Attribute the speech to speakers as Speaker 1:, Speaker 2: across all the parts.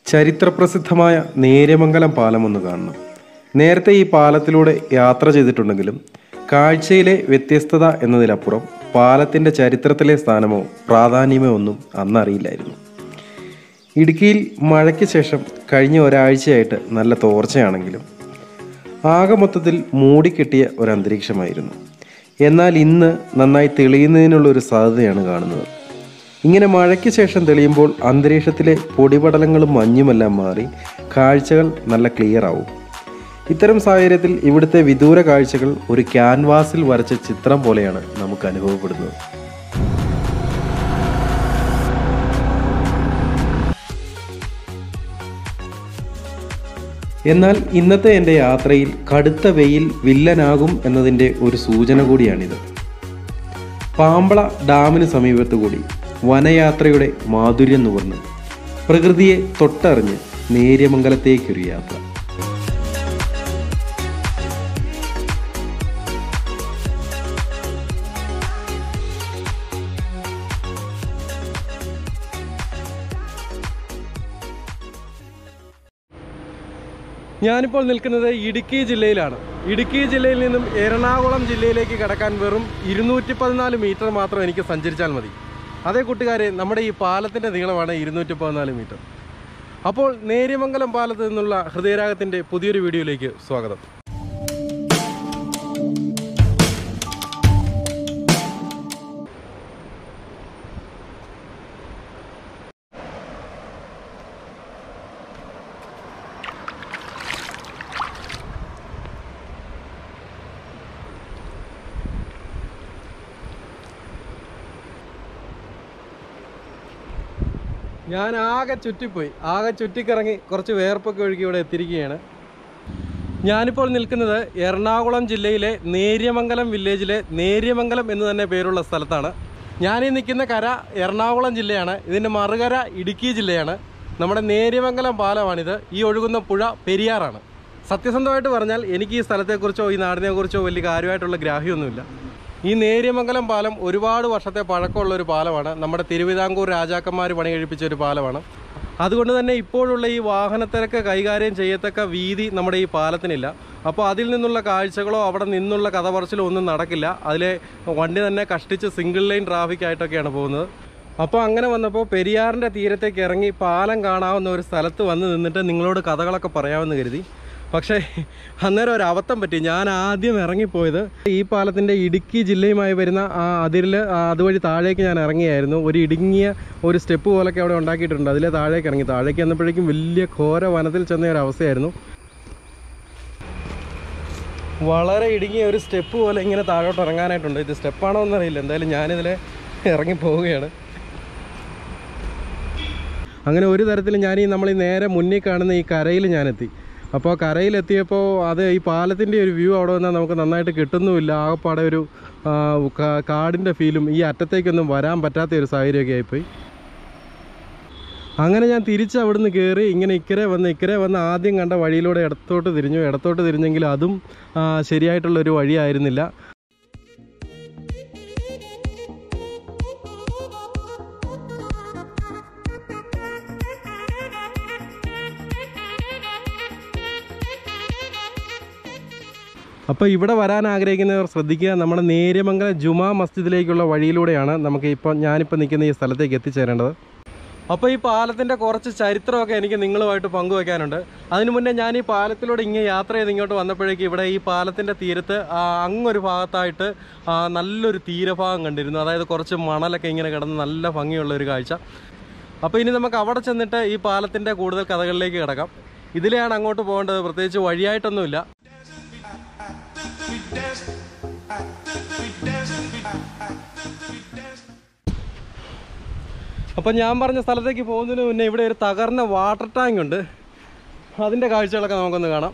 Speaker 1: ചരിത്രപ്രസിദ്ധമായ നേര്യമംഗലം പാലം ഒന്ന് കാണണം നേരത്തെ ഈ പാലത്തിലൂടെ യാത്ര ചെയ്തിട്ടുണ്ടെങ്കിലും കാഴ്ചയിലെ വ്യത്യസ്തത എന്നതിലപ്പുറം പാലത്തിൻ്റെ ചരിത്രത്തിലെ സ്ഥാനമോ പ്രാധാന്യമോ ഒന്നും അന്നറിയില്ലായിരുന്നു ഇടുക്കിയിൽ മഴയ്ക്ക് ശേഷം കഴിഞ്ഞ ഒരാഴ്ചയായിട്ട് നല്ല തോർച്ചയാണെങ്കിലും ആകെ മൊത്തത്തിൽ മൂടിക്കെട്ടിയ ഒരു അന്തരീക്ഷമായിരുന്നു എന്നാൽ ഇന്ന് നന്നായി തെളിയുന്നതിനുള്ള ഒരു സാധ്യതയാണ് കാണുന്നത് ഇങ്ങനെ മഴയ്ക്ക് ശേഷം തെളിയുമ്പോൾ അന്തരീക്ഷത്തിലെ പൊടിപടലങ്ങളും മഞ്ഞുമെല്ലാം മാറി കാഴ്ചകൾ നല്ല ക്ലിയർ ആവും ഇത്തരം സാഹചര്യത്തിൽ ഇവിടുത്തെ വിദൂര കാഴ്ചകൾ ഒരു ക്യാൻവാസിൽ വരച്ച ചിത്രം പോലെയാണ് നമുക്ക് അനുഭവപ്പെടുന്നത് എന്നാൽ ഇന്നത്തെ എൻ്റെ യാത്രയിൽ കടുത്ത വെയിൽ വില്ലനാകും എന്നതിൻ്റെ ഒരു സൂചന കൂടിയാണിത് പാമ്പള ഡാമിന് സമീപത്തു കൂടി വനയാത്രയുടെ മാധുര്യം നുകർന്ന് പ്രകൃതിയെ തൊട്ടറിഞ്ഞ് നേര്യമംഗലത്തേക്കൊരു യാത്ര ഞാനിപ്പോൾ നിൽക്കുന്നത് ഇടുക്കി ജില്ലയിലാണ് ഇടുക്കി ജില്ലയിൽ നിന്നും എറണാകുളം ജില്ലയിലേക്ക് കടക്കാൻ വെറും ഇരുന്നൂറ്റി പതിനാല് മീറ്റർ മാത്രം എനിക്ക് സഞ്ചരിച്ചാൽ മതി അതേ കൂട്ടുകാരെ നമ്മുടെ ഈ പാലത്തിൻ്റെ നീളമാണ് ഇരുന്നൂറ്റി പതിനാല് മീറ്റർ അപ്പോൾ നേര്യമംഗലം പാലത്ത് നിന്നുള്ള ഹൃദയരാഗത്തിൻ്റെ പുതിയൊരു വീഡിയോയിലേക്ക് സ്വാഗതം ഞാൻ ആകെ ചുറ്റിപ്പോയി ആകെ ചുറ്റിക്കറങ്ങി കുറച്ച് വേർപ്പൊക്കെ ഒഴുകി ഇവിടെ എത്തിയിരിക്കുകയാണ് ഞാനിപ്പോൾ നിൽക്കുന്നത് എറണാകുളം ജില്ലയിലെ നേര്യമംഗലം വില്ലേജിലെ നേര്യമംഗലം എന്ന് തന്നെ പേരുള്ള സ്ഥലത്താണ് ഞാനീ നിൽക്കുന്ന കര എറണാകുളം ജില്ലയാണ് ഇതിൻ്റെ മറുകര ഇടുക്കി ജില്ലയാണ് നമ്മുടെ നേര്യമംഗലം പാലമാണിത് ഈ ഒഴുകുന്ന പുഴ പെരിയാറാണ് സത്യസന്ധമായിട്ട് പറഞ്ഞാൽ എനിക്ക് ഈ സ്ഥലത്തെക്കുറിച്ചോ ഈ നാടിനെക്കുറിച്ചോ വലിയ കാര്യമായിട്ടുള്ള ഗ്രാഹ്യമൊന്നുമില്ല ഈ നേര്യമംഗലം പാലം ഒരുപാട് വർഷത്തെ പഴക്കമുള്ള ഒരു പാലമാണ് നമ്മുടെ തിരുവിതാംകൂർ രാജാക്കന്മാർ പണി കഴിപ്പിച്ച ഒരു പാലമാണ് അതുകൊണ്ട് തന്നെ ഇപ്പോഴുള്ള ഈ വാഹനത്തിരക്ക് കൈകാര്യം ചെയ്യത്തക്ക വീതി നമ്മുടെ ഈ പാലത്തിനില്ല അപ്പോൾ അതിൽ നിന്നുള്ള കാഴ്ചകളോ അവിടെ നിന്നുള്ള കഥ പറച്ചിലോ ഒന്നും നടക്കില്ല അതിലെ വണ്ടി തന്നെ കഷ്ടിച്ച് സിംഗിൾ ലൈൻ ട്രാഫിക് ആയിട്ടൊക്കെയാണ് പോകുന്നത് അപ്പോൾ അങ്ങനെ വന്നപ്പോൾ പെരിയാറിൻ്റെ തീരത്തേക്ക് ഇറങ്ങി പാലം കാണാവുന്ന ഒരു സ്ഥലത്ത് വന്ന് നിന്നിട്ട് നിങ്ങളോട് കഥകളൊക്കെ പറയാമെന്ന് കരുതി പക്ഷേ അന്നേരം ഒരു അബദ്ധം പറ്റി ഞാൻ ആദ്യം ഇറങ്ങിപ്പോയത് ഈ പാലത്തിൻ്റെ ഇടുക്കി ജില്ലയുമായി വരുന്ന ആ അതിരിൽ അതുവഴി താഴേക്ക് ഞാൻ ഇറങ്ങിയായിരുന്നു ഒരു ഇടുങ്ങിയ ഒരു സ്റ്റെപ്പ് പോലൊക്കെ അവിടെ ഉണ്ടാക്കിയിട്ടുണ്ട് അതിലെ താഴേക്ക് ഇറങ്ങി താഴേക്ക് വന്നപ്പോഴേക്കും വലിയ ഘോര വനത്തിൽ ചെന്ന ഒരു അവസ്ഥയായിരുന്നു വളരെ ഇടുങ്ങിയ ഒരു സ്റ്റെപ്പ് പോലെ ഇങ്ങനെ താഴോട്ട് ഇറങ്ങാനായിട്ടുണ്ട് ഇത് സ്റ്റെപ്പാണോ എന്നറിയില്ല എന്തായാലും ഞാനിതിൽ ഇറങ്ങി പോവുകയാണ് അങ്ങനെ ഒരു തരത്തിൽ ഞാൻ ഈ നമ്മൾ ഈ നേരെ മുന്നിൽ കാണുന്ന ഈ കരയിൽ ഞാനെത്തി അപ്പോൾ കരയിലെത്തിയപ്പോൾ അത് ഈ പാലത്തിൻ്റെ ഒരു വ്യൂ അവിടെ വന്നാൽ നമുക്ക് നന്നായിട്ട് കിട്ടുന്നുമില്ല ആകപ്പാടെ ഒരു ആ, കാ- കാടിൻ്റെ ഫീലും ഈ അറ്റത്തേക്കൊന്നും വരാൻ പറ്റാത്ത ഒരു സാഹചര്യമൊക്കെ ആയിപ്പോയി അങ്ങനെ ഞാൻ തിരിച്ച് അവിടുന്ന് കയറി ഇങ്ങനെ ഇക്കരെ വന്ന് ഇക്കരെ വന്ന് ആദ്യം കണ്ട വഴിയിലൂടെ ഇടത്തോട്ട് തിരിഞ്ഞു ഇടത്തോട്ട് തിരിഞ്ഞെങ്കിൽ അതും ആ, ശരിയായിട്ടുള്ളൊരു വഴിയായിരുന്നില്ല അപ്പോൾ ഇവിടെ വരാൻ ആഗ്രഹിക്കുന്നവർ ശ്രദ്ധിക്കുക നമ്മുടെ നേര്യമംഗലം ജുമാ മസ്ജിദിലേക്കുള്ള വഴിയിലൂടെയാണ് നമുക്ക് ഇപ്പോൾ ഞാനിപ്പോൾ നിൽക്കുന്ന ഈ സ്ഥലത്തേക്ക് എത്തിച്ചേരേണ്ടത് അപ്പോൾ ഈ പാലത്തിൻ്റെ കുറച്ച് ചരിത്രമൊക്കെ എനിക്ക് നിങ്ങളുമായിട്ട് പങ്കുവയ്ക്കാനുണ്ട് അതിനു മുന്നേ ഞാൻ ഈ പാലത്തിലൂടെ ഇങ്ങനെ യാത്ര ചെയ്ത് ഇങ്ങോട്ട് വന്നപ്പോഴേക്ക് ഇവിടെ ഈ പാലത്തിൻ്റെ തീരത്ത് ആ, അങ്ങൊരു ഭാഗത്തായിട്ട് ആ, നല്ലൊരു തീരഭാഗം കണ്ടിരുന്നു അതായത് കുറച്ച് മണലൊക്കെ ഇങ്ങനെ കിടന്ന് നല്ല ഭംഗിയുള്ള ഒരു കാഴ്ച അപ്പോൾ ഇനി നമുക്ക് അവിടെ ചെന്നിട്ട് ഈ പാലത്തിൻ്റെ കൂടുതൽ കഥകളിലേക്ക് കിടക്കാം ഇതിലെയാണ് അങ്ങോട്ട് പോകേണ്ടത് പ്രത്യേകിച്ച് വഴിയായിട്ടൊന്നുമില്ല അപ്പം ഞാൻ പറഞ്ഞ സ്ഥലത്തേക്ക് പോകുന്നതിന് മുന്നേ ഇവിടെ ഒരു തകർന്ന വാട്ടർ ടാങ്ക് ഉണ്ട് അതിൻ്റെ കാഴ്ചകളൊക്കെ നമുക്കൊന്ന് കാണാം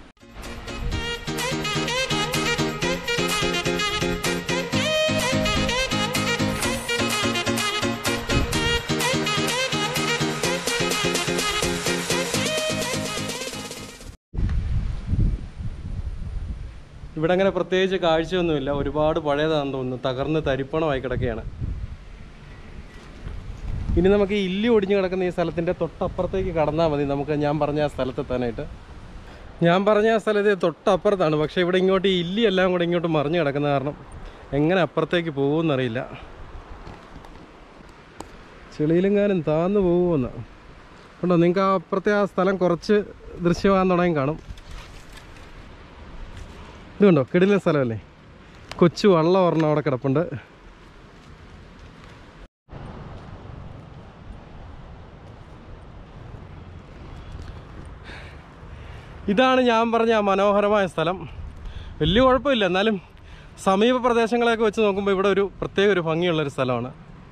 Speaker 1: ഇവിടെ അങ്ങനെ പ്രത്യേകിച്ച് കാഴ്ചയൊന്നുമില്ല ഒരുപാട് പഴയതാണെന്ന് തോന്നുന്നു തകർന്ന് തരിപ്പണമായി കിടക്കുകയാണ് ഇനി നമുക്ക് ഈ ഇല്ലി ഒടിഞ്ഞു കിടക്കുന്ന ഈ സ്ഥലത്തിൻ്റെ തൊട്ടപ്പുറത്തേക്ക് കടന്നാൽ മതി നമുക്ക് ഞാൻ പറഞ്ഞ ആ സ്ഥലത്തെത്താനായിട്ട് ഞാൻ പറഞ്ഞ ആ സ്ഥലത്ത് തൊട്ടപ്പുറത്താണ് പക്ഷേ ഇവിടെ ഇങ്ങോട്ട് ഈ ഇല്ലി എല്ലാം കൂടെ ഇങ്ങോട്ട് മറിഞ്ഞു കിടക്കുന്ന കാരണം എങ്ങനെ അപ്പുറത്തേക്ക് പോകുമെന്നറിയില്ല ചെളിയിലെങ്ങാനും താന്നു പോകുമെന്ന് ഉണ്ടോ നിങ്ങൾക്ക് ആ അപ്പുറത്തെ ആ സ്ഥലം കുറച്ച് ദൃശ്യമാകാൻ തുടങ്ങി കാണും ഇത് കണ്ടോ കിടിലൻ സ്ഥലമല്ലേ കൊച്ചു വള്ളം ഒരെണ്ണം അവിടെ കിടപ്പുണ്ട് ഇതാണ് ഞാൻ പറഞ്ഞ ആ മനോഹരമായ സ്ഥലം വലിയ കുഴപ്പമില്ല എന്നാലും സമീപ പ്രദേശങ്ങളെയൊക്കെ വെച്ച് നോക്കുമ്പോൾ ഇവിടെ ഒരു പ്രത്യേക ഒരു ഭംഗിയുള്ളൊരു സ്ഥലമാണ്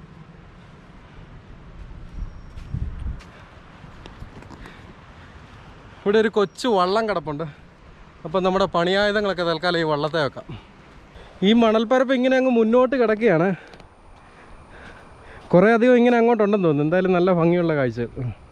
Speaker 1: ഇവിടെ ഒരു കൊച്ചു വള്ളം കിടപ്പുണ്ട് അപ്പം നമ്മുടെ പണിയായുധങ്ങളൊക്കെ തൽക്കാലം ഈ വള്ളത്തെ വെക്കാം ഈ മണൽപ്പരപ്പ് ഇങ്ങനെ അങ്ങ് മുന്നോട്ട് കിടക്കുകയാണ് കുറേ അധികം ഇങ്ങനെ അങ്ങോട്ടുണ്ടെന്ന് തോന്നുന്നു എന്തായാലും നല്ല ഭംഗിയുള്ള കാഴ്ച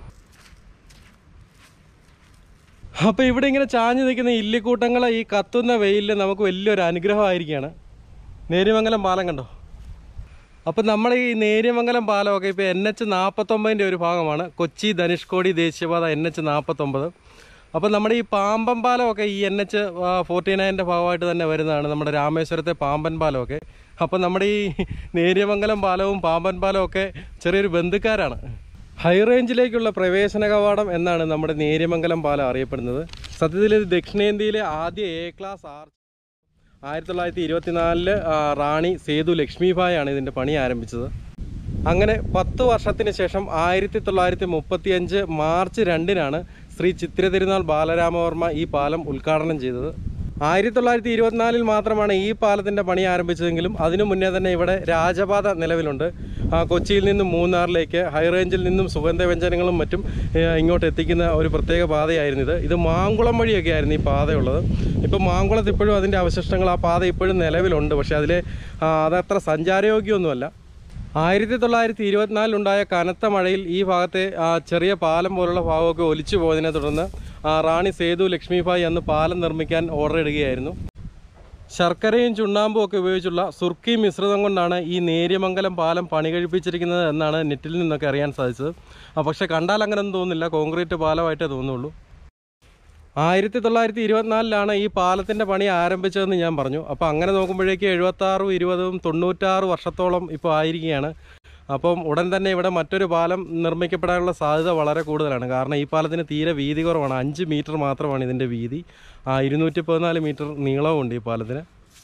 Speaker 1: അപ്പോൾ ഇവിടെ ഇങ്ങനെ ചാഞ്ഞു നിൽക്കുന്ന ഇല്ലിക്കൂട്ടങ്ങൾ ഈ കത്തുന്ന വെയിലിൽ നമുക്ക് വലിയൊരു അനുഗ്രഹമായിരിക്കുകയാണ് നേര്യമംഗലം പാലം കണ്ടോ അപ്പം നമ്മുടെ ഈ നേര്യമംഗലം പാലമൊക്കെ ഇപ്പോൾ എൻ എച്ച് നാൽപ്പത്തൊമ്പതിൻ്റെ ഒരു ഭാഗമാണ് കൊച്ചി ധനുഷ്കോടി ദേശീയപാത എൻ എച്ച് നാൽപ്പത്തൊമ്പത് അപ്പം നമ്മുടെ ഈ പാമ്പൻ പാലമൊക്കെ ഈ എൻ എച്ച് ഫോർട്ടി നയൻ്റെ ഭാഗമായിട്ട് തന്നെ വരുന്നതാണ് നമ്മുടെ രാമേശ്വരത്തെ പാമ്പൻ പാലമൊക്കെ അപ്പം നമ്മുടെ ഈ നേര്യമംഗലം പാലവും പാമ്പൻ പാലവും ഒക്കെ ചെറിയൊരു ബന്ധുക്കാരാണ് ഹൈ റേഞ്ചിലേക്കുള്ള പ്രവേശന കവാടം എന്നാണ് നമ്മുടെ നേര്യമംഗലം പാലം അറിയപ്പെടുന്നത് സത്യത്തിൽ ഇത് ദക്ഷിണേന്ത്യയിലെ ആദ്യ എ ക്ലാസ് ആർച്ച് ആയിരത്തി തൊള്ളായിരത്തി ഇരുപത്തിനാലില് റാണി സേതു ലക്ഷ്മിഭായാണ് ഇതിൻ്റെ പണി ആരംഭിച്ചത് അങ്ങനെ പത്ത് വർഷത്തിന് ശേഷം ആയിരത്തി തൊള്ളായിരത്തി മുപ്പത്തിയഞ്ച് മാർച്ച് രണ്ടിനാണ് ശ്രീ ചിത്തിര തിരുനാൾ ബാലരാമവർമ്മ ഈ പാലം ഉദ്ഘാടനം ചെയ്തത് ആയിരത്തി തൊള്ളായിരത്തി ഇരുപത്തിനാലിൽ മാത്രമാണ് ഈ പാലത്തിൻ്റെ പണി ആരംഭിച്ചതെങ്കിലും അതിനു മുന്നേ തന്നെ ഇവിടെ രാജപാത നിലവിലുണ്ട് ആ, കൊച്ചിയിൽ നിന്നും മൂന്നാറിലേക്ക് ഹൈ റേഞ്ചിൽ നിന്നും സുഗന്ധവ്യഞ്ജനങ്ങളും മറ്റും ഏ, ഇങ്ങോട്ട് എത്തിക്കുന്ന ഒരു പ്രത്യേക പാതയായിരുന്നു ഇത് ഇത് മാങ്കുളം വഴിയൊക്കെ ആയിരുന്നു ഈ പാതയുള്ളത് ഇപ്പോൾ മാങ്കുളത്ത് ഇപ്പോഴും അതിൻ്റെ അവശിഷ്ടങ്ങൾ ആ പാത ഇപ്പോഴും നിലവിലുണ്ട് പക്ഷേ അതിലെ ആ, അതത്ര സഞ്ചാരയോഗ്യമൊന്നുമല്ല ആയിരത്തി തൊള്ളായിരത്തി ഇരുപത്തിനാലിലുണ്ടായ കനത്ത മഴയിൽ ഈ ഭാഗത്തെ ആ, ചെറിയ പാലം പോലുള്ള ഭാഗമൊക്കെ ഒലിച്ചു പോയതിനെ തുടർന്ന് ആ, റാണി സേതു ലക്ഷ്മിഭായ് അന്ന് പാലം നിർമ്മിക്കാൻ ഓർഡർ ഇടുകയായിരുന്നു ശർക്കരയും ചുണ്ണാമ്പും ഒക്കെ ഉപയോഗിച്ചുള്ള സുർക്കി മിശ്രിതം കൊണ്ടാണ് ഈ നേര്യമംഗലം പാലം പണി കഴിപ്പിച്ചിരിക്കുന്നത് എന്നാണ് നെറ്റിൽ നിന്നൊക്കെ അറിയാൻ സാധിച്ചത് ആ, പക്ഷെ കണ്ടാൽ അങ്ങനെയൊന്നും തോന്നുന്നില്ല കോൺക്രീറ്റ് പാലമായിട്ടേ തോന്നുള്ളൂ ആയിരത്തി തൊള്ളായിരത്തി ഇരുപത്തിനാലിലാണ് ഈ പാലത്തിൻ്റെ പണി ആരംഭിച്ചതെന്ന് ഞാൻ പറഞ്ഞു അപ്പോൾ അങ്ങനെ നോക്കുമ്പോഴേക്ക് എഴുപത്താറും ഇരുപതും തൊണ്ണൂറ്റാറ് വർഷത്തോളം ഇപ്പോൾ ആയിരിക്കുകയാണ് അപ്പം ഉടൻ തന്നെ ഇവിടെ മറ്റൊരു പാലം നിർമ്മിക്കപ്പെടാനുള്ള സാധ്യത വളരെ കൂടുതലാണ് കാരണം ഈ പാലത്തിന് തീരെ വീതി കുറവാണ് അഞ്ച് മീറ്റർ മാത്രമാണ് ഇതിൻ്റെ വീതി ആ ഇരുന്നൂറ്റി പതിനാല് മീറ്റർ നീളവുമുണ്ട് ഈ പാലത്തിന്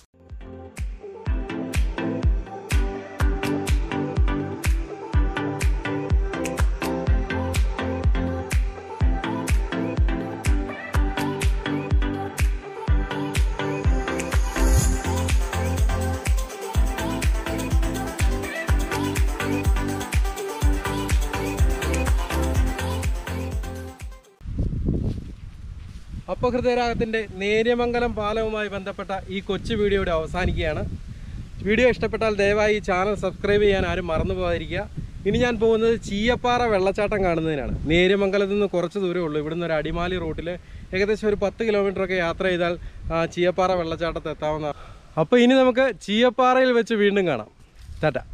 Speaker 1: അപ്പോൾ ഹൃദയരാഗത്തിൻ്റെ നേര്യമംഗലം പാലവുമായി ബന്ധപ്പെട്ട ഈ കൊച്ചു വീഡിയോ ഇവിടെ അവസാനിക്കുകയാണ് വീഡിയോ ഇഷ്ടപ്പെട്ടാൽ ദയവായി ഈ ചാനൽ സബ്സ്ക്രൈബ് ചെയ്യാൻ ആരും മറന്നു പോകാതിരിക്കുക ഇനി ഞാൻ പോകുന്നത് ചീയപ്പാറ വെള്ളച്ചാട്ടം കാണുന്നതിനാണ് നേര്യമംഗലത്ത് നിന്ന് കുറച്ച് ദൂരമേ ഉള്ളൂ ഇവിടുന്ന് ഒരു അടിമാലി റൂട്ടിൽ ഏകദേശം ഒരു പത്ത് കിലോമീറ്ററൊക്കെ യാത്ര ചെയ്താൽ ആ, ചീയപ്പാറ വെള്ളച്ചാട്ടത്ത് എത്താവുന്ന അപ്പോൾ ഇനി നമുക്ക് ചീയപ്പാറയിൽ വെച്ച് വീണ്ടും കാണാം ടാറ്റ